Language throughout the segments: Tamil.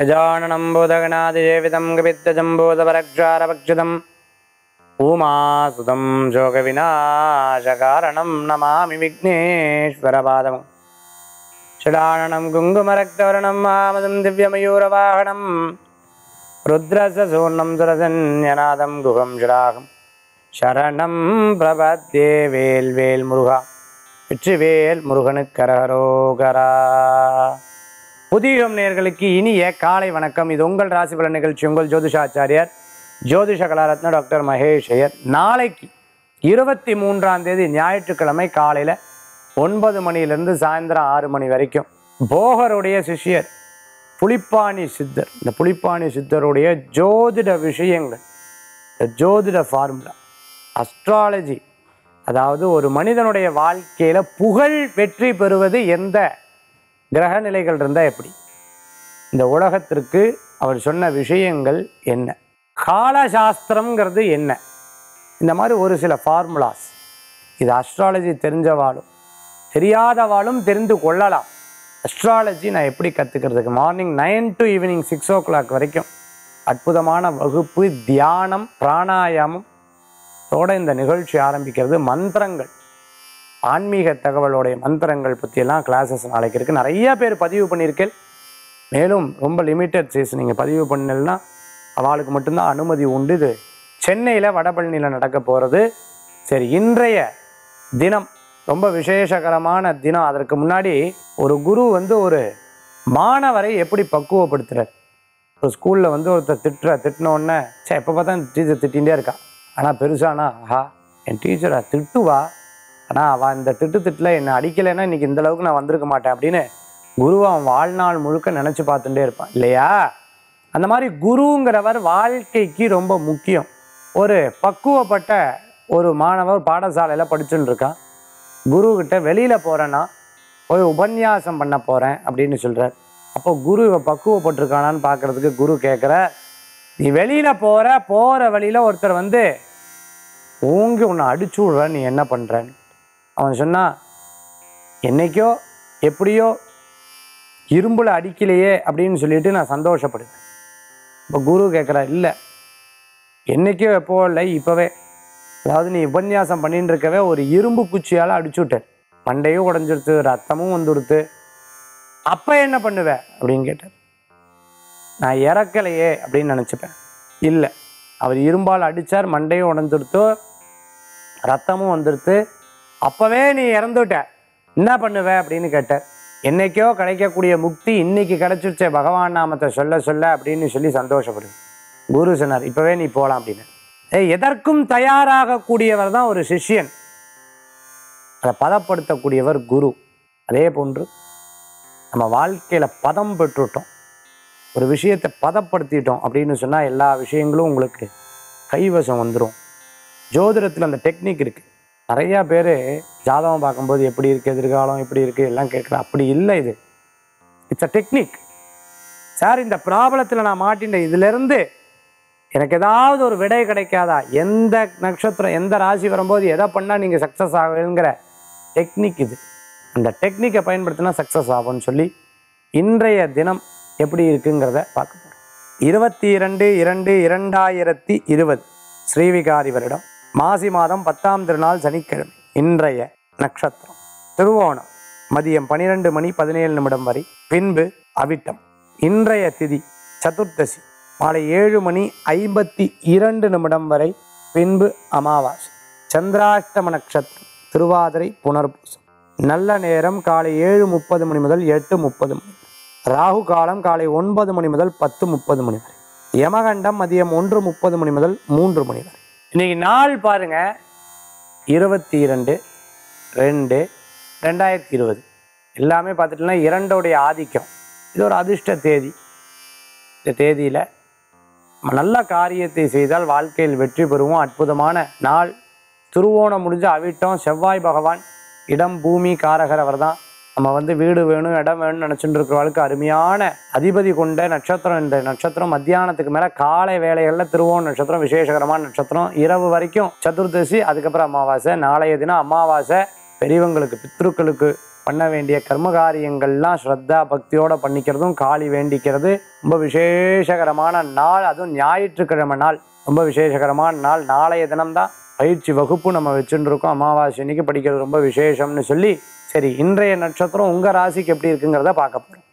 गजाननं बोधगणादिजेवितं गवित्तजम्बोधपरक्षारभक्षितम् उमासुतं शोकविनाशकारणं नमामि विघ्नेश्वरपादम् षडाननं कुङ्कुमरक्तवर्णं मामदं दिव्यमयूरवाहनं रुद्रस्य सूर्णं सुरसन्यनादं गुहं षडाहं சரணம் பிரபத்தே வேல் வேல் முருகா வெற்றிவேல் முருகனுக்கு கரகரோகரா புதியம் நேர்களுக்கு இனிய காலை வணக்கம் இது உங்கள் ராசி பலன் நிகழ்ச்சி உங்கள் ஜோதிஷாச்சாரியார் ஜோதிஷ கலாரத்ன டாக்டர் மகேஷ் ஐயர் நாளைக்கு இருபத்தி மூன்றாம் தேதி ஞாயிற்றுக்கிழமை காலையில் ஒன்பது மணியிலிருந்து சாயந்தரம் ஆறு மணி வரைக்கும் போகருடைய சிஷ்யர் புலிப்பாணி சித்தர் இந்த புலிப்பாணி சித்தருடைய ஜோதிட விஷயங்கள் இந்த ஜோதிட ஃபார்முலா அஸ்ட்ராலஜி அதாவது ஒரு மனிதனுடைய வாழ்க்கையில் புகழ் வெற்றி பெறுவது எந்த கிரக நிலைகள் இருந்தால் எப்படி இந்த உலகத்திற்கு அவர் சொன்ன விஷயங்கள் என்ன காலசாஸ்திரம்ங்கிறது என்ன இந்த மாதிரி ஒரு சில ஃபார்முலாஸ் இது அஸ்ட்ராலஜி தெரிஞ்சவாளும் தெரியாதவாளும் தெரிந்து கொள்ளலாம் அஸ்ட்ராலஜி நான் எப்படி கற்றுக்கிறதுக்கு morning nine to evening six o'clock வரைக்கும் அற்புதமான வகுப்பு தியானம் பிராணாயாமம் தோட இந்த நிகழ்ச்சி ஆரம்பிக்கிறது மந்திரங்கள் ஆன்மீக தகவலோடைய மந்திரங்கள் பற்றியெல்லாம் கிளாஸஸ் நாளைக்கு இருக்குது நிறைய பேர் பதிவு பண்ணியிருக்கேன் மேலும் ரொம்ப லிமிட்டட் சீஸ் நீங்கள் பதிவு பண்ணலன்னா அவளுக்கு மட்டும்தான் அனுமதி உண்டு இது சென்னையில் வடபழனியில் நடக்க போகிறது சரி இன்றைய தினம் ரொம்ப விசேஷகரமான தினம் அதற்கு முன்னாடி ஒரு குரு வந்து ஒரு மாணவரை எப்படி பக்குவப்படுத்துறார் ஒரு ஸ்கூலில் வந்து ஒருத்தர் திட்டுற திட்டின உடனே சே எப்போ பார்த்தா இந்த டீச்சர் திட்டிகிட்டே இருக்கா ஆனால் பெருசானா ஆஹா என் டீச்சரை திட்டுவா ஆனால் அவள் இந்த திட்டு திட்டில் என்னை அடிக்கலைன்னா இன்னைக்கு இந்த அளவுக்கு நான் வந்திருக்க மாட்டேன் அப்படின்னு குருவை அவன் வாழ்நாள் முழுக்க நினச்சி பார்த்துட்டே இருப்பான் இல்லையா அந்த மாதிரி குருங்கிறவர் வாழ்க்கைக்கு ரொம்ப முக்கியம் ஒரு பக்குவப்பட்ட ஒரு மாணவர் பாடசாலையில் படிச்சுட்டு இருக்கான் குருக்கிட்ட வெளியில் போகிறேன்னா போய் உபன்யாசம் பண்ண போகிறேன் அப்படின்னு சொல்கிறார் அப்போ குரு இவ பக்குவப்பட்டிருக்கானான்னு பார்க்கறதுக்கு குரு கேட்குற நீ வெளியில் போகிற போகிற வழியில் ஒருத்தர் வந்து ஓங்கி உன்னை அடிச்சு விட்ற நீ என்ன பண்ணுறன்னு அவன் சொன்னான் என்னைக்கோ எப்படியோ இரும்பில் அடிக்கலையே அப்படின்னு சொல்லிட்டு நான் சந்தோஷப்படுவேன் இப்போ குரு கேட்குறா இல்லை என்னைக்கோ எப்போ இல்லை இப்போவே அதாவது நீ உபன்யாசம் பண்ணிட்டு இருக்கவே ஒரு இரும்பு குச்சியால் அடிச்சு விட்டேன் மண்டையும் உடஞ்சிருத்து ரத்தமும் வந்துடுத்து அப்போ என்ன பண்ணுவ அப்படின்னு கேட்டார் நான் இறக்கலையே அப்படின்னு நினச்சிப்பேன் இல்லை அவர் இரும்பால் அடித்தார் மண்டையும் உடஞ்சிருத்தோ ரத்தமும் வந்துடுத்து அப்போவே நீ இறந்துட்ட என்ன பண்ணுவ அப்படின்னு கேட்டார் என்னைக்கோ கிடைக்கக்கூடிய முக்தி இன்னைக்கு கிடைச்சிருச்சே பகவான் நாமத்தை சொல்ல சொல்ல அப்படின்னு சொல்லி சந்தோஷப்படுது குரு சொன்னார் இப்போவே நீ போகலாம் அப்படின்னு ஏய் எதற்கும் தயாராகக்கூடியவர் தான் ஒரு சிஷ்யன் அதை பதப்படுத்தக்கூடியவர் குரு அதே போன்று நம்ம வாழ்க்கையில் பதம் பெற்றுட்டோம் ஒரு விஷயத்தை பதப்படுத்திட்டோம் அப்படின்னு சொன்னால் எல்லா விஷயங்களும் உங்களுக்கு கைவசம் வந்துடும் ஜோதிடத்தில் அந்த டெக்னிக் இருக்குது நிறையா பேர் ஜாதகம் பார்க்கும்போது எப்படி இருக்குது எதிர்காலம் எப்படி இருக்குது எல்லாம் கேட்குற அப்படி இல்லை இது இட்ஸ் அ டெக்னிக் சார் இந்த ப்ராப்ளத்தில் நான் மாட்டின்றேன் இதிலிருந்து எனக்கு ஏதாவது ஒரு விடை கிடைக்காதா எந்த நட்சத்திரம் எந்த ராசி வரும்போது எதை பண்ணால் நீங்கள் சக்ஸஸ் ஆகுங்கிற டெக்னிக் இது அந்த டெக்னிக்கை பயன்படுத்தினா சக்ஸஸ் ஆகும்னு சொல்லி இன்றைய தினம் எப்படி இருக்குங்கிறத பார்க்க போகிறோம் இருபத்தி இரண்டு இரண்டு இரண்டாயிரத்தி இருபது ஸ்ரீவிகாரி வருடம் மாசி மாதம் பத்தாம் திருநாள் சனிக்கிழமை இன்றைய நட்சத்திரம் திருவோணம் மதியம் பனிரெண்டு மணி பதினேழு நிமிடம் வரை பின்பு அவிட்டம் இன்றைய திதி சதுர்த்தசி மாலை ஏழு மணி ஐம்பத்தி இரண்டு நிமிடம் வரை பின்பு அமாவாசை சந்திராஷ்டம நட்சத்திரம் திருவாதிரை புனர்பூசம் நல்ல நேரம் காலை ஏழு முப்பது மணி முதல் எட்டு முப்பது மணி ராகு காலம் காலை ஒன்பது மணி முதல் பத்து முப்பது மணி வரை யமகண்டம் மதியம் ஒன்று முப்பது மணி முதல் மூன்று மணி வரை இன்னைக்கு நாள் பாருங்க இருபத்தி இரண்டு ரெண்டு ரெண்டாயிரத்தி இருபது எல்லாமே பார்த்துட்டோம்னா இரண்டோடைய ஆதிக்கம் இது ஒரு அதிர்ஷ்ட தேதி இந்த தேதியில் நம்ம நல்ல காரியத்தை செய்தால் வாழ்க்கையில் வெற்றி பெறுவோம் அற்புதமான நாள் திருவோணம் முடிஞ்ச அவிட்டம் செவ்வாய் பகவான் இடம் பூமி காரகர் அவர் தான் நம்ம வந்து வீடு வேணும் இடம் வேணும்னு நினச்சிட்டு இருக்கிறவளுக்கு அருமையான அதிபதி கொண்ட நட்சத்திரம் இந்த நட்சத்திரம் மத்தியானத்துக்கு மேலே காலை வேலைகளில் திருவோண நட்சத்திரம் விசேஷகரமான நட்சத்திரம் இரவு வரைக்கும் சதுர்தசி அதுக்கப்புறம் அமாவாசை நாளைய தினம் அமாவாசை பெரியவங்களுக்கு பித்ருக்களுக்கு பண்ண வேண்டிய கர்ம காரியங்கள்லாம் ஸ்ரத்தா பக்தியோட பண்ணிக்கிறதும் காளி வேண்டிக்கிறது ரொம்ப விசேஷகரமான நாள் அதுவும் ஞாயிற்றுக்கிழமை நாள் ரொம்ப விசேஷகரமான நாள் நாளைய தினம்தான் பயிற்சி வகுப்பு நம்ம வச்சுட்டு இருக்கோம் அமாவாசை அன்னைக்கு படிக்கிறது ரொம்ப விசேஷம்னு சொல்லி சரி இன்றைய நட்சத்திரம் உங்க ராசிக்கு எப்படி இருக்குங்கிறத பார்க்க போறோம்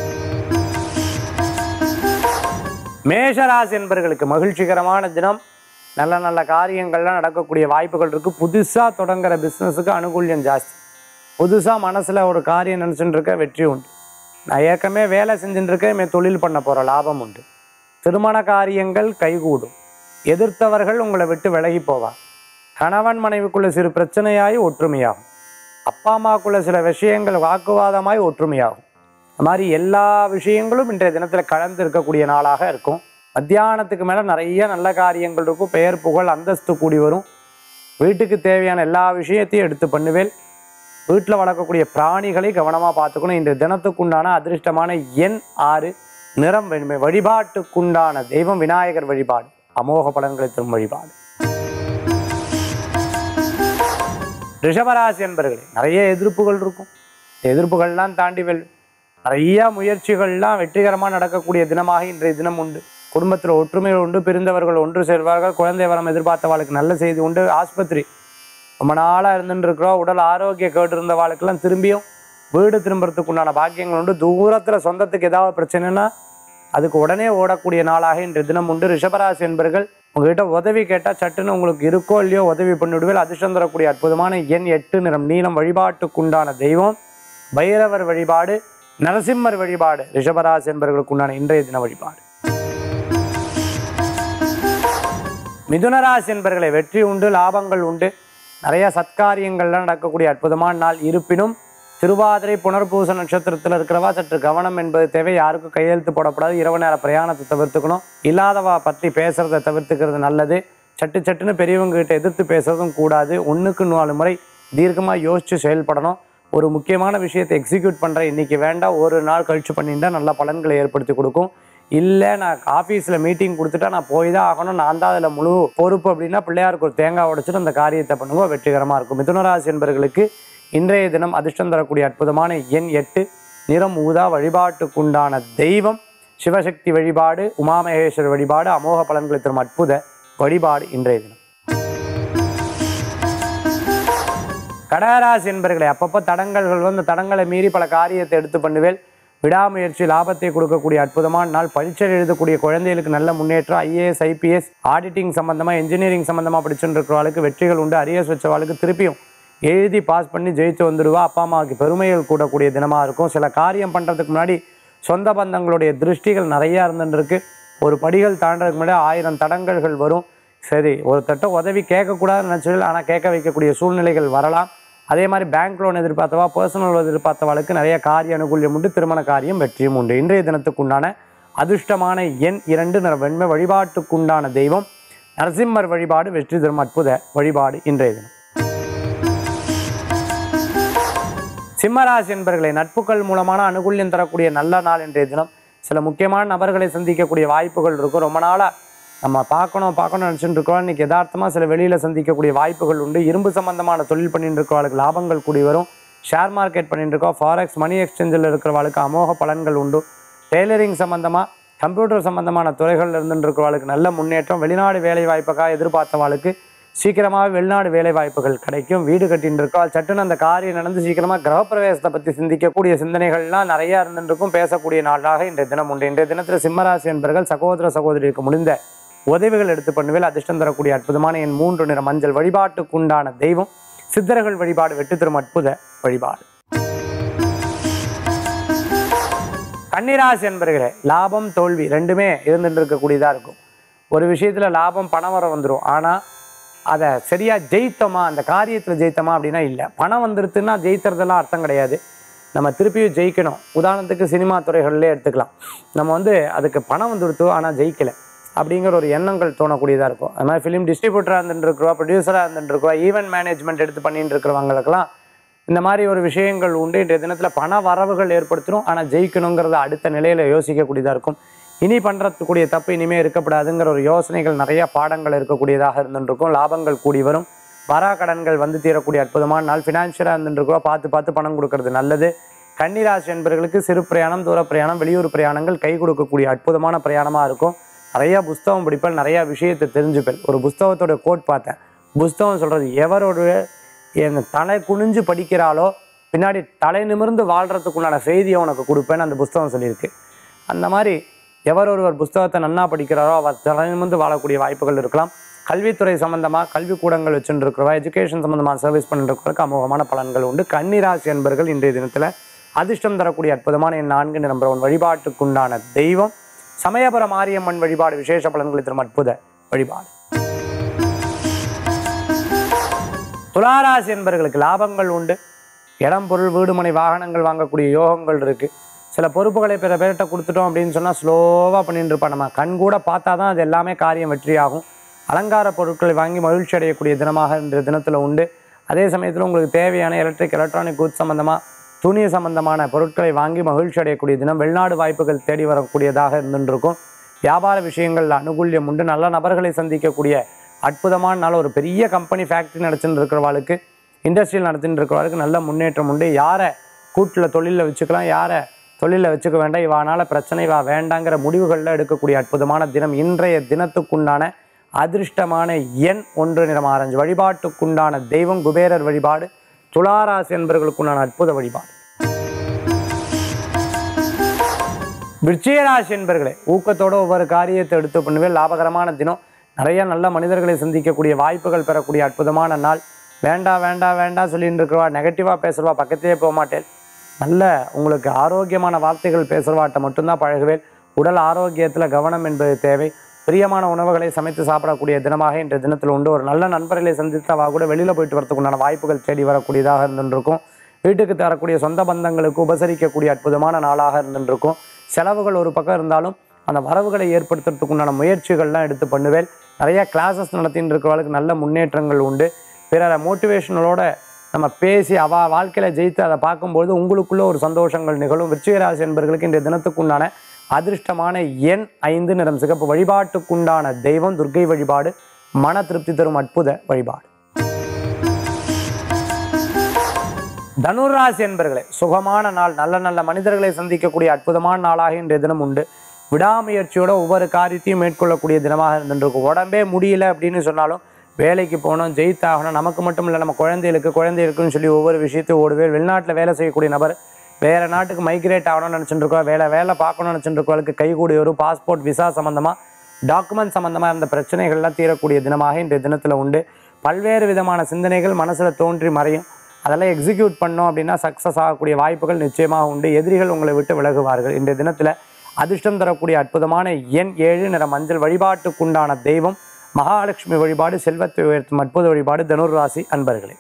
மேஷராசி என்பர்களுக்கு மகிழ்ச்சிகரமான தினம் நல்ல நல்ல காரியங்கள்லாம் நடக்கக்கூடிய வாய்ப்புகள் இருக்குது புதுசாக தொடங்குற பிஸ்னஸுக்கு அனுகூல்யம் ஜாஸ்தி புதுசாக மனசில் ஒரு காரியம் நினச்சிட்டு இருக்க வெற்றி உண்டு நான் ஏற்கனவே வேலை செஞ்சுட்டு இருக்கேன் இனிமே தொழில் பண்ண போகிற லாபம் உண்டு திருமண காரியங்கள் கைகூடும் எதிர்த்தவர்கள் உங்களை விட்டு விலகி போவார் கணவன் மனைவிக்குள்ள சிறு பிரச்சனையாகி ஒற்றுமையாகும் அப்பா அம்மாக்குள்ள சில விஷயங்கள் வாக்குவாதமாய் ஒற்றுமையாகும் இந்த மாதிரி எல்லா விஷயங்களும் இன்றைய தினத்தில் கலந்து இருக்கக்கூடிய நாளாக இருக்கும் மத்தியானத்துக்கு மேலே நிறைய நல்ல காரியங்கள் இருக்கும் பெயர் புகழ் அந்தஸ்து கூடி வரும் வீட்டுக்கு தேவையான எல்லா விஷயத்தையும் எடுத்து பண்ணுவேல் வீட்டில் வளர்க்கக்கூடிய பிராணிகளை கவனமாக பார்த்துக்கணும் இன்றைய தினத்துக்குண்டான அதிர்ஷ்டமான எண் ஆறு நிறம் வெண்மை வழிபாட்டுக்குண்டான தெய்வம் விநாயகர் வழிபாடு அமோக பலன்களை தரும் வழிபாடு ரிஷபராசி என்பர்களே நிறைய எதிர்ப்புகள் இருக்கும் இந்த எதிர்ப்புகள்லாம் தாண்டி வெல் நிறைய முயற்சிகள்லாம் வெற்றிகரமாக நடக்கக்கூடிய தினமாக இன்றைய தினம் உண்டு குடும்பத்தில் ஒற்றுமைகள் உண்டு பிரிந்தவர்கள் ஒன்று சேர்வார்கள் குழந்தை வரம் எதிர்பார்த்தவாளுக்கு நல்ல செய்தி உண்டு ஆஸ்பத்திரி ரொம்ப நாளாக இருந்துட்டு இருக்கிறோம் உடல் ஆரோக்கிய கேட்டு இருந்தவாளுக்கெல்லாம் திரும்பியும் வீடு திரும்புறதுக்கு உண்டான பாக்கியங்கள் உண்டு தூரத்தில் சொந்தத்துக்கு ஏதாவது பிரச்சனைனா அதுக்கு உடனே ஓடக்கூடிய நாளாக இன்றைய தினம் உண்டு ரிஷபராசி என்பர்கள் உங்ககிட்ட உதவி கேட்டால் சட்டுன்னு உங்களுக்கு இருக்கோ இல்லையோ உதவி பண்ணிவிடுவேல் அதிர்ஷ்டம் தரக்கூடிய அற்புதமான எண் எட்டு நிறம் நீளம் வழிபாட்டுக்குண்டான தெய்வம் பைரவர் வழிபாடு நரசிம்மர் வழிபாடு ரிஷபராசி என்பவர்களுக்கு உண்டான இன்றைய தின வழிபாடு மிதுனராசி என்பர்களை வெற்றி உண்டு லாபங்கள் உண்டு நிறைய சத்காரியங்கள்லாம் நடக்கக்கூடிய அற்புதமான நாள் இருப்பினும் திருவாதிரை புனர்பூச நட்சத்திரத்தில் இருக்கிறவா சற்று கவனம் என்பது தேவை யாருக்கும் கையெழுத்து போடக்கூடாது இரவு நேர பிரயாணத்தை தவிர்த்துக்கணும் இல்லாதவா பற்றி பேசுறதை தவிர்த்துக்கிறது நல்லது சட்டு சட்டுன்னு பெரியவங்க கிட்ட எதிர்த்து பேசுறதும் கூடாது ஒன்றுக்கு நாலு முறை தீர்க்கமாக யோசித்து செயல்படணும் ஒரு முக்கியமான விஷயத்தை எக்ஸிக்யூட் பண்ணுற இன்னைக்கு வேண்டாம் ஒரு நாள் கழிச்சு பண்ணிட்டா நல்ல பலன்களை ஏற்படுத்தி கொடுக்கும் இல்லை நான் ஆஃபீஸில் மீட்டிங் கொடுத்துட்டா நான் போய் தான் ஆகணும் நான் தான் அதில் முழு பொறுப்பு அப்படின்னா பிள்ளையாருக்கு ஒரு தேங்காய் உடைச்சிட்டு அந்த காரியத்தை பண்ணுங்க வெற்றிகரமாக இருக்கும் மிதுனராசி என்பவர்களுக்கு இன்றைய தினம் அதிர்ஷ்டம் தரக்கூடிய அற்புதமான எண் எட்டு நிறம் ஊதா வழிபாட்டுக்குண்டான தெய்வம் சிவசக்தி வழிபாடு உமாமகேஸ்வரர் வழிபாடு அமோக பலன்களை தரும் அற்புத வழிபாடு இன்றைய தினம் கடகராசி என்பர்களை அப்பப்போ தடங்கல்கள் வந்து தடங்களை மீறி பல காரியத்தை எடுத்து பண்ணுவேல் விடாமுயற்சி லாபத்தை கொடுக்கக்கூடிய அற்புதமான நாள் பரீட்சை எழுதக்கூடிய குழந்தைகளுக்கு நல்ல முன்னேற்றம் ஐஏஎஸ் ஐபிஎஸ் ஆடிட்டிங் சம்பந்தமாக இன்ஜினியரிங் சம்பந்தமாக படிச்சுட்டு இருக்கிறவளுக்கு வெற்றிகள் உண்டு அரியர்ஸ் வச்சவாளுக்கு திருப்பியும் எழுதி பாஸ் பண்ணி ஜெயித்து வந்துடுவா அப்பா அம்மாவுக்கு பெருமைகள் கூடக்கூடிய தினமாக இருக்கும் சில காரியம் பண்ணுறதுக்கு முன்னாடி சொந்த பந்தங்களுடைய திருஷ்டிகள் நிறையா இருந்துருக்கு ஒரு படிகள் தாண்டதுக்கு முன்னாடி ஆயிரம் தடங்கல்கள் வரும் சரி ஒருத்தட்ட உதவி கேட்கக்கூடாதுன்னு நினச்சது ஆனால் கேட்க வைக்கக்கூடிய சூழ்நிலைகள் வரலாம் அதே மாதிரி பேங்க் லோன் எதிர்பார்த்தவா பர்சனல் லோன் எதிர்பார்த்தவாளுக்கு நிறைய காரிய அனுகூல்யம் உண்டு திருமண காரியம் வெற்றியும் உண்டு இன்றைய தினத்துக்குண்டான அதிர்ஷ்டமான எண் இரண்டு நிற வெண்மை வழிபாட்டுக்குண்டான தெய்வம் நரசிம்மர் வழிபாடு வெற்றி தரும் அற்புத வழிபாடு இன்றைய தினம் சிம்மராசி என்பர்களை நட்புகள் மூலமான அனுகூல்யம் தரக்கூடிய நல்ல நாள் இன்றைய தினம் சில முக்கியமான நபர்களை சந்திக்கக்கூடிய வாய்ப்புகள் இருக்கும் ரொம்ப நாளாக நம்ம பார்க்கணும் பார்க்கணும் நினச்சிட்டு இருக்கோம் இன்னைக்கு யதார்த்தமாக சில வெளியில் சந்திக்கக்கூடிய வாய்ப்புகள் உண்டு இரும்பு சம்பந்தமான தொழில் பண்ணிட்டு இருக்கிறவளுக்கு லாபங்கள் கூடி வரும் ஷேர் மார்க்கெட் பண்ணிட்டு இருக்கோம் ஃபாரெக்ஸ் மணி எக்ஸ்சேஞ்சில் இருக்கிறவளுக்கு அமோக பலன்கள் உண்டு டெய்லரிங் சம்பந்தமாக கம்ப்யூட்டர் சம்பந்தமான துறைகளில் இருந்துட்டு இருக்கிறவளுக்கு நல்ல முன்னேற்றம் வெளிநாடு வேலை வாய்ப்புக்காக எதிர்பார்த்தவாளுக்கு சீக்கிரமாக வெளிநாடு வேலை வாய்ப்புகள் கிடைக்கும் வீடு கட்டின்னு இருக்கோம் சட்டுன்னு அந்த காரியம் நடந்து சீக்கிரமாக கிரகப்பிரவேசத்தை பற்றி சிந்திக்கக்கூடிய சிந்தனைகள்லாம் நிறையா இருந்துட்டு இருக்கும் பேசக்கூடிய நாளாக இன்றைய தினம் உண்டு இன்றைய தினத்தில் சிம்மராசி என்பர்கள் சகோதர சகோதரிக்கு முடிந்த உதவிகள் எடுத்து பண்ணுவேல் அதிர்ஷ்டம் தரக்கூடிய அற்புதமான என் மூன்று நிற மஞ்சள் வழிபாட்டுக்குண்டான தெய்வம் சித்தர்கள் வழிபாடு வெற்றி தரும் அற்புத வழிபாடு கன்னிராசி என்பர்களே லாபம் தோல்வி ரெண்டுமே இருந்துட்டு இருக்கக்கூடியதாக இருக்கும் ஒரு விஷயத்தில் லாபம் பணம் வர வந்துடும் ஆனால் அதை சரியாக ஜெயித்தோமா அந்த காரியத்தில் ஜெயித்தோமா அப்படின்னா இல்லை பணம் வந்துருச்சுன்னா ஜெயிக்கிறதெல்லாம் அர்த்தம் கிடையாது நம்ம திருப்பியும் ஜெயிக்கணும் உதாரணத்துக்கு சினிமா துறைகள்லேயே எடுத்துக்கலாம் நம்ம வந்து அதுக்கு பணம் வந்துடுத்து ஆனால் ஜெயிக்கலை அப்படிங்கிற ஒரு எண்ணங்கள் தோணக்கூடியதாக இருக்கும் அது மாதிரி ஃபிலிம் டிஸ்ட்ரிபியூட்டராக இருந்துட்டு இருக்கிறோம் ப்ரொடியூசராக இருந்துட்டு இருக்கிறோம் ஈவெண்ட் மேனேஜ்மெண்ட் எடுத்து பண்ணிட்டு இருக்கிறவங்களுக்கெல்லாம் இந்த மாதிரி ஒரு விஷயங்கள் உண்டு இன்றைய தினத்தில் பண வரவுகள் ஏற்படுத்தணும் ஆனால் ஜெயிக்கணுங்கிறத அடுத்த நிலையில் யோசிக்கக்கூடியதாக இருக்கும் இனி பண்ணுறதுக்கூடிய தப்பு இனிமேல் இருக்கப்படாதுங்கிற ஒரு யோசனைகள் நிறைய பாடங்கள் இருக்கக்கூடியதாக இருந்துட்டு இருக்கும் லாபங்கள் கூடி வரும் வரா கடன்கள் வந்து தீரக்கூடிய அற்புதமான நாள் ஃபினான்ஷியலாக இருந்துருக்கோ பார்த்து பார்த்து பணம் கொடுக்கறது நல்லது கன்னிராசி என்பவர்களுக்கு சிறு பிரயாணம் தூர பிரயாணம் வெளியூர் பிரயாணங்கள் கை கொடுக்கக்கூடிய அற்புதமான பிரயாணமாக இருக்கும் நிறைய புஸ்தகம் படிப்பேன் நிறைய விஷயத்தை தெரிஞ்சுப்பேன் ஒரு புஸ்தகத்தோட கோட் பார்த்தேன் புஸ்தகம் சொல்கிறது எவரோட என் தலை குனிஞ்சு படிக்கிறாளோ பின்னாடி தலை நிமிர்ந்து வாழ்கிறதுக்குண்டான செய்தியை உனக்கு கொடுப்பேன்னு அந்த புஸ்தகம் சொல்லியிருக்கு அந்த மாதிரி எவர் ஒருவர் புஸ்தகத்தை நன்னா படிக்கிறாரோ அவர் தலை நிமிர்ந்து வாழக்கூடிய வாய்ப்புகள் இருக்கலாம் கல்வித்துறை சம்மந்தமாக கல்விக்கூடங்கள் வச்சுட்டு இருக்கிறவா எஜுகேஷன் சம்மந்தமாக சர்வீஸ் பண்ணிட்டு இருக்கிறவருக்கு அமோகமான பலன்கள் உண்டு கன்னிராசி என்பர்கள் இன்றைய தினத்தில் அதிர்ஷ்டம் தரக்கூடிய அற்புதமான என் நான்கு நிரம்பரவன் வழிபாட்டுக்குண்டான தெய்வம் சமயபுர மாரியம்மன் வழிபாடு விசேஷ பலன்களை தரும் அற்புத வழிபாடு துளாராசி என்பர்களுக்கு லாபங்கள் உண்டு இடம் பொருள் வீடு மனை வாகனங்கள் வாங்கக்கூடிய யோகங்கள் இருக்கு சில பொறுப்புகளை பிற பேர்கிட்ட கொடுத்துட்டோம் அப்படின்னு சொன்னால் ஸ்லோவாக பண்ணிட்டு இருப்போம் நம்ம கண் கூட பார்த்தா தான் அது எல்லாமே காரியம் வெற்றியாகும் அலங்கார பொருட்களை வாங்கி மகிழ்ச்சி அடையக்கூடிய தினமாக இன்றைய தினத்தில் உண்டு அதே சமயத்தில் உங்களுக்கு தேவையான எலக்ட்ரிக் எலக்ட்ரானிக் கூட்ஸ் சம்பந்தமாக துணி சம்பந்தமான பொருட்களை வாங்கி மகிழ்ச்சி அடையக்கூடிய தினம் வெளிநாடு வாய்ப்புகள் தேடி வரக்கூடியதாக இருந்துட்டு இருக்கும் வியாபார விஷயங்கள் அனுகூல்யம் உண்டு நல்ல நபர்களை சந்திக்கக்கூடிய அற்புதமான நாள் ஒரு பெரிய கம்பெனி ஃபேக்ட்ரி நடத்திட்டு இருக்கிறவாளுக்கு இண்டஸ்ட்ரியல் நடத்திட்டு இருக்கிறவாளுக்கு நல்ல முன்னேற்றம் உண்டு யாரை கூட்டில் தொழிலில் வச்சுக்கலாம் யாரை தொழிலில் வச்சுக்க வேண்டாம் இவானால பிரச்சனை வா வேண்டாங்கிற முடிவுகளில் எடுக்கக்கூடிய அற்புதமான தினம் இன்றைய தினத்துக்குண்டான அதிர்ஷ்டமான எண் ஒன்று நிறம் ஆரஞ்சு வழிபாட்டுக்குண்டான தெய்வம் குபேரர் வழிபாடு துளாராசி என்பவர்களுக்குண்டான அற்புத வழிபாடு விருச்சிகராசி என்பர்களே ஊக்கத்தோட ஒவ்வொரு காரியத்தை எடுத்து பண்ணுவேன் லாபகரமான தினம் நிறைய நல்ல மனிதர்களை சந்திக்கக்கூடிய வாய்ப்புகள் பெறக்கூடிய அற்புதமான நாள் வேண்டாம் வேண்டாம் வேண்டாம் சொல்லிட்டு இருக்கிறவா நெகட்டிவாக பேசுறவா பக்கத்திலே போக மாட்டேன் நல்ல உங்களுக்கு ஆரோக்கியமான வார்த்தைகள் பேசுகிறவாட்ட மட்டும்தான் பழகுவேன் உடல் ஆரோக்கியத்தில் கவனம் என்பது தேவை பிரியமான உணவுகளை சமைத்து சாப்பிடக்கூடிய தினமாக இன்றைய தினத்தில் உண்டு ஒரு நல்ல நண்பர்களை சந்தித்தவா கூட வெளியில் போயிட்டு வரதுக்குண்டான வாய்ப்புகள் தேடி வரக்கூடியதாக இருந்துருக்கும் வீட்டுக்கு தரக்கூடிய சொந்த பந்தங்களுக்கு உபசரிக்கக்கூடிய அற்புதமான நாளாக இருந்துருக்கும் செலவுகள் ஒரு பக்கம் இருந்தாலும் அந்த வரவுகளை ஏற்படுத்துறதுக்கு உண்டான முயற்சிகள்லாம் எடுத்து பண்ணுவேன் நிறைய கிளாஸஸ் நடத்தின்னு இருக்கிறவங்களுக்கு நல்ல முன்னேற்றங்கள் உண்டு பிறரை மோட்டிவேஷனலோட நம்ம பேசி அவ வாழ்க்கையில் ஜெயித்து அதை பார்க்கும்போது உங்களுக்குள்ள ஒரு சந்தோஷங்கள் நிகழும் விருச்சிகராசி என்பவர்களுக்கு இன்றைய தினத்துக்குண்டான அதிர்ஷ்டமான எண் ஐந்து நிறம் சிகப்பு வழிபாட்டுக்குண்டான தெய்வம் துர்க்கை வழிபாடு மன திருப்தி தரும் அற்புத வழிபாடு தனுராசி என்பர்களே சுகமான நாள் நல்ல நல்ல மனிதர்களை சந்திக்கக்கூடிய அற்புதமான நாளாக இன்றைய தினம் உண்டு விடாமுயற்சியோட ஒவ்வொரு காரியத்தையும் மேற்கொள்ளக்கூடிய தினமாக இருந்துருக்கும் உடம்பே முடியல அப்படின்னு சொன்னாலும் வேலைக்கு போகணும் ஜெயித்தாகணும் நமக்கு மட்டும் இல்லை நம்ம குழந்தைகளுக்கு குழந்தைகளுக்குன்னு சொல்லி ஒவ்வொரு விஷயத்தையும் ஓடுவேன் வெளிநாட்டில் வேலை செய்யக்கூடிய நபர் வேறு நாட்டுக்கு மைக்ரேட் ஆகணும்னு நினச்சிட்டு இருக்கோம் வேலை வேலை பார்க்கணும்னு நினச்சிட்டு இருக்கவங்களுக்கு கைகூடி வரும் பாஸ்போர்ட் விசா சம்மந்தமாக டாக்குமெண்ட் சம்மந்தமாக இருந்த பிரச்சனைகள்லாம் தீரக்கூடிய தினமாக இன்றைய தினத்தில் உண்டு பல்வேறு விதமான சிந்தனைகள் மனசில் தோன்றி மறையும் அதெல்லாம் எக்ஸிக்யூட் பண்ணோம் அப்படின்னா சக்ஸஸ் ஆகக்கூடிய வாய்ப்புகள் நிச்சயமாக உண்டு எதிரிகள் உங்களை விட்டு விலகுவார்கள் இன்றைய தினத்தில் அதிர்ஷ்டம் தரக்கூடிய அற்புதமான எண் ஏழு நிற மஞ்சள் வழிபாட்டுக்குண்டான தெய்வம் மகாலட்சுமி வழிபாடு செல்வத்தை உயர்த்தும் அற்புத வழிபாடு தனுர் ராசி அன்பர்களே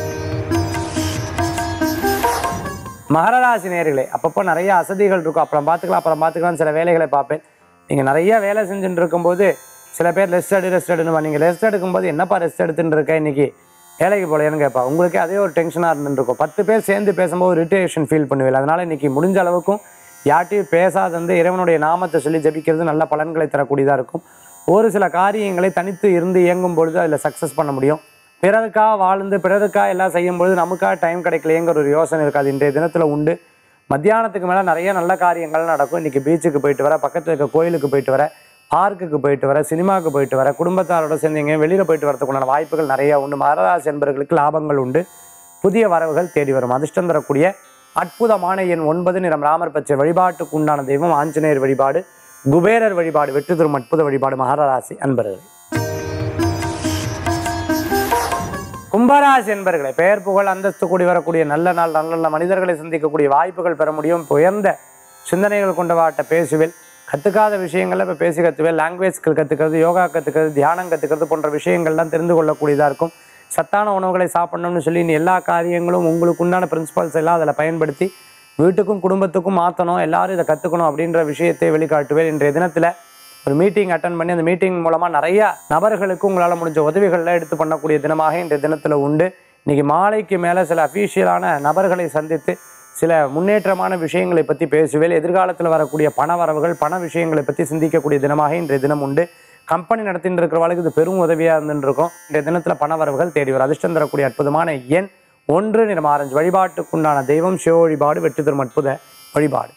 மகர ராசி நேர்களே அப்பப்போ நிறைய அசதிகள் இருக்கும் அப்புறம் பார்த்துக்கலாம் அப்புறம் பார்த்துக்கலாம் சில வேலைகளை பார்ப்பேன் நீங்கள் நிறைய வேலை செஞ்சுட்டு இருக்கும்போது சில பேர் ரெஸ்ட் எடு ரெஸ்ட் எடுன்னு நீங்கள் ரெஸ்ட் எடுக்கும்போது என்னப்பா ரெஸ்ட் எடுத்துட்டு இருக்க இன்னைக்கு வேலைக்கு போலையான்னு கேட்பா உங்களுக்கு அதே ஒரு டென்ஷனாக இருந்துருக்கும் பத்து பேர் சேர்ந்து பேசும்போது ரிட்டேஷன் ஃபீல் பண்ணுவீங்க அதனால இன்னைக்கு முடிஞ்ச அளவுக்கும் யார்ட்டையும் பேசாத வந்து இறைவனுடைய நாமத்தை சொல்லி ஜபிக்கிறது நல்ல பலன்களை தரக்கூடியதாக இருக்கும் ஒரு சில காரியங்களை தனித்து இருந்து இயங்கும் பொழுது அதில் சக்ஸஸ் பண்ண முடியும் பிறருக்காக வாழ்ந்து பிறருக்காக எல்லாம் செய்யும் பொழுது நமக்காக டைம் கிடைக்கலையேங்கிற ஒரு யோசனை இருக்காது இன்றைய தினத்தில் உண்டு மத்தியானத்துக்கு மேலே நிறைய நல்ல காரியங்கள் நடக்கும் இன்றைக்கி பீச்சுக்கு போயிட்டு வர பக்கத்தில் இருக்க கோயிலுக்கு போயிட்டு வர பார்க்குக்கு போயிட்டு வர சினிமாவுக்கு போயிட்டு வர குடும்பத்தாரோட சேர்ந்து எங்கேயும் வெளியில் போயிட்டு வரதுக்குண்டான வாய்ப்புகள் நிறையா உண்டு மகராசி என்பவர்களுக்கு லாபங்கள் உண்டு புதிய வரவுகள் தேடி வரும் அதிர்ஷ்டம் தரக்கூடிய அற்புதமான எண் ஒன்பது நிறம் ராமர் பச்சை வழிபாட்டுக்கு உண்டான தெய்வம் ஆஞ்சநேயர் வழிபாடு குபேரர் வழிபாடு வெற்றி தரும் அற்புத வழிபாடு மகராசி அன்பர்கள் கும்பராசி என்பர்களே பெயர் புகழ் அந்தஸ்து கூடி வரக்கூடிய நல்ல நாள் நல்ல நல்ல மனிதர்களை சந்திக்கக்கூடிய வாய்ப்புகள் பெற முடியும் உயர்ந்த சிந்தனைகள் கொண்டவாட்ட பேசுவேன் கற்றுக்காத விஷயங்கள்ல இப்போ பேசி கற்றுவேன் லாங்குவேஜ் ஸ்கில் கற்றுக்கிறது யோகா கற்றுக்கிறது தியானம் கற்றுக்கிறது போன்ற விஷயங்கள்லாம் தெரிந்து கொள்ளக்கூடியதாக இருக்கும் சத்தான உணவுகளை சாப்பிடணும்னு சொல்லி இனி எல்லா காரியங்களும் உங்களுக்கு உண்டான பிரின்சிபல்ஸ் எல்லாம் அதில் பயன்படுத்தி வீட்டுக்கும் குடும்பத்துக்கும் மாற்றணும் எல்லாரும் இதை கற்றுக்கணும் அப்படின்ற விஷயத்தை வெளிக்காட்டுவேன் இன்றைய தினத்தில் ஒரு மீட்டிங் அட்டன் பண்ணி அந்த மீட்டிங் மூலமாக நிறைய நபர்களுக்கு உங்களால் முடிஞ்ச உதவிகள்லாம் எடுத்து பண்ணக்கூடிய தினமாக இன்றைய தினத்தில் உண்டு இன்னைக்கு மாலைக்கு மேலே சில அஃபீஷியலான நபர்களை சந்தித்து சில முன்னேற்றமான விஷயங்களை பற்றி பேசுவேன் எதிர்காலத்தில் வரக்கூடிய பண வரவுகள் பண விஷயங்களை பற்றி சிந்திக்கக்கூடிய தினமாக இன்றைய தினம் உண்டு கம்பெனி நடத்திட்டு இருக்கிறவளுக்கு இது பெரும் உதவியாக இருந்துட்டு இருக்கும் இன்றைய தினத்தில் பணவரவுகள் தேடி வரும் அதிர்ஷ்டம் தரக்கூடிய அற்புதமான எண் ஒன்று நிறம் ஆரஞ்சு வழிபாட்டுக்குண்டான தெய்வம் சிவ வழிபாடு வெற்றி தரும் அற்புத வழிபாடு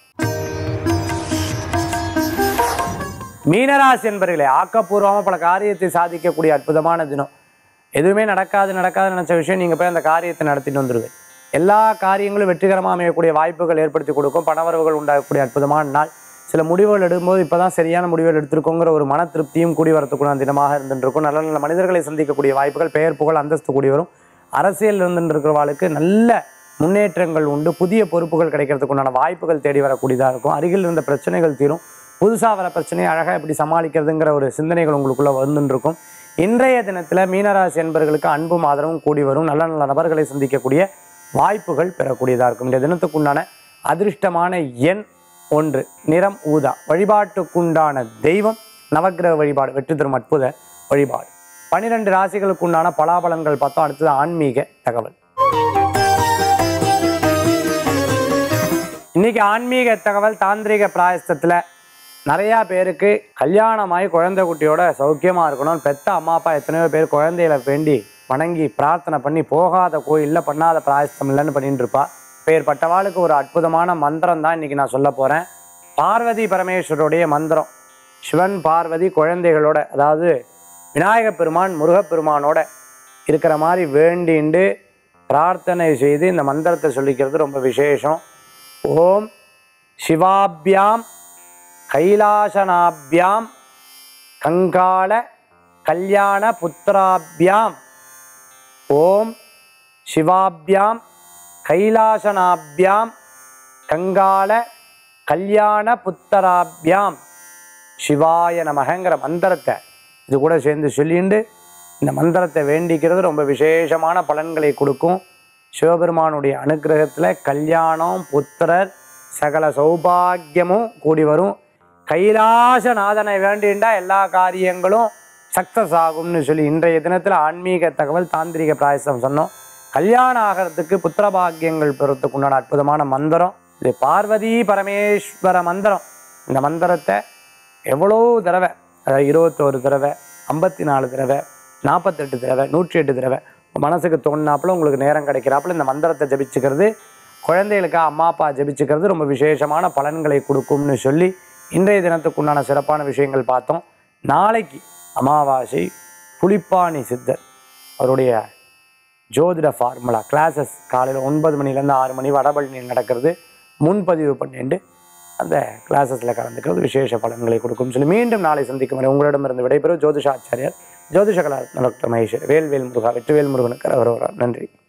மீனராசி என்பர்களே ஆக்கப்பூர்வமாக பல காரியத்தை சாதிக்கக்கூடிய அற்புதமான தினம் எதுவுமே நடக்காது நடக்காது நினைச்ச விஷயம் நீங்கள் போய் அந்த காரியத்தை நடத்திட்டு வந்துடுவேன் எல்லா காரியங்களும் வெற்றிகரமாக அமையக்கூடிய வாய்ப்புகள் ஏற்படுத்தி கொடுக்கும் பணவரவுகள் உண்டாகக்கூடிய அற்புதமான நாள் சில முடிவுகள் எடுக்கும்போது இப்போ தான் சரியான முடிவுகள் எடுத்திருக்கோங்கிற ஒரு மன திருப்தியும் கூடி வரத்துக்குள்ள தினமாக இருந்துட்டு இருக்கும் நல்ல நல்ல மனிதர்களை சந்திக்கக்கூடிய வாய்ப்புகள் பெயர் புகழ் அந்தஸ்து கூடி வரும் அரசியல் இருந்துட்டு இருக்கிறவாளுக்கு நல்ல முன்னேற்றங்கள் உண்டு புதிய பொறுப்புகள் கிடைக்கிறதுக்கு உண்டான வாய்ப்புகள் தேடி வரக்கூடியதாக இருக்கும் அருகில் இருந்த பிரச்சனைகள் தீரும் புதுசாக வர பிரச்சனையை அழகாக எப்படி சமாளிக்கிறதுங்கிற ஒரு சிந்தனைகள் உங்களுக்குள்ள வந்துட்டு இருக்கும் இன்றைய தினத்தில் மீனராசி என்பவர்களுக்கு அன்பும் ஆதரவும் கூடி வரும் நல்ல நல்ல நபர்களை சந்திக்கக்கூடிய வாய்ப்புகள் பெறக்கூடியதாக இருக்கும் இந்த தினத்துக்குண்டான அதிர்ஷ்டமான எண் ஒன்று நிறம் ஊதா வழிபாட்டுக்குண்டான தெய்வம் நவக்கிரக வழிபாடு வெற்றி தரும் அற்புத வழிபாடு பன்னிரெண்டு ராசிகளுக்குண்டான பலாபலன்கள் பார்த்தோம் அடுத்தது ஆன்மீக தகவல் இன்னைக்கு ஆன்மீக தகவல் தாந்திரிக பிராயசத்தில் நிறையா பேருக்கு கல்யாணமாகி குழந்தை குட்டியோட சௌக்கியமாக இருக்கணும் பெத்த அம்மா அப்பா எத்தனையோ பேர் குழந்தைகளை வேண்டி வணங்கி பிரார்த்தனை பண்ணி போகாத கோயிலில் பண்ணாத பிராயசத்தம் இல்லைன்னு பண்ணிட்டு இருப்பா பேர்பட்டவாளுக்கு ஒரு அற்புதமான மந்திரம் தான் இன்னைக்கு நான் சொல்ல போகிறேன் பார்வதி பரமேஸ்வருடைய மந்திரம் சிவன் பார்வதி குழந்தைகளோட அதாவது விநாயகப் பெருமான் முருகப்பெருமானோட இருக்கிற மாதிரி வேண்டிண்டு பிரார்த்தனை செய்து இந்த மந்திரத்தை சொல்லிக்கிறது ரொம்ப விசேஷம் ஓம் சிவாபியாம் கைலாசனாபியாம் கங்காள கல்யாண புத்திராபியாம் ஓம் சிவாபியாம் கைலாசனாபியாம் கங்காள கல்யாண புத்தராபியாம் சிவாய நமகங்கிற மந்திரத்தை இது கூட சேர்ந்து சொல்லிண்டு இந்த மந்திரத்தை வேண்டிக்கிறது ரொம்ப விசேஷமான பலன்களை கொடுக்கும் சிவபெருமானுடைய அனுக்கிரகத்தில் கல்யாணம் புத்திரர் சகல சௌபாகியமும் கூடி வரும் கைலாசநாதனை வேண்டிண்டா எல்லா காரியங்களும் சக்சஸ் ஆகும்னு சொல்லி இன்றைய தினத்தில் ஆன்மீக தகவல் தாந்திரிக பிராயசம் சொன்னோம் கல்யாணம் ஆகிறதுக்கு புத்திர பாக்கியங்கள் பெறத்துக்கு உண்டான அற்புதமான மந்திரம் இது பார்வதி பரமேஸ்வர மந்திரம் இந்த மந்திரத்தை எவ்வளோ தடவை அதாவது இருபத்தோரு தடவை ஐம்பத்தி நாலு தடவை நாற்பத்தெட்டு தடவை நூற்றி எட்டு தடவை மனசுக்கு தோணினாப்புல உங்களுக்கு நேரம் கிடைக்கிறாப்புல இந்த மந்திரத்தை ஜபிச்சுக்கிறது குழந்தைகளுக்கு அம்மா அப்பா ஜபிச்சுக்கிறது ரொம்ப விசேஷமான பலன்களை கொடுக்கும்னு சொல்லி இன்றைய தினத்துக்குண்டான சிறப்பான விஷயங்கள் பார்த்தோம் நாளைக்கு அமாவாசை புலிப்பாணி சித்தர் அவருடைய ஜோதிட ஃபார்முலா கிளாஸஸ் காலையில் ஒன்பது மணிலேருந்து ஆறு மணி வடபழனியில் நடக்கிறது முன்பதிவு பண்ணிட்டு அந்த கிளாஸஸில் கலந்துக்கிறது விசேஷ பலன்களை கொடுக்கும் சொல்லி மீண்டும் நாளை சந்திக்கும் வரை உங்களிடமிருந்து விடைபெறும் ஜோதிஷாச்சாரியர் ஜோதிஷ கலா டாக்டர் மகேஷ் வேல்வேல் முருகா வெற்றிவேல் முருகனுக்கு அவர் நன்றி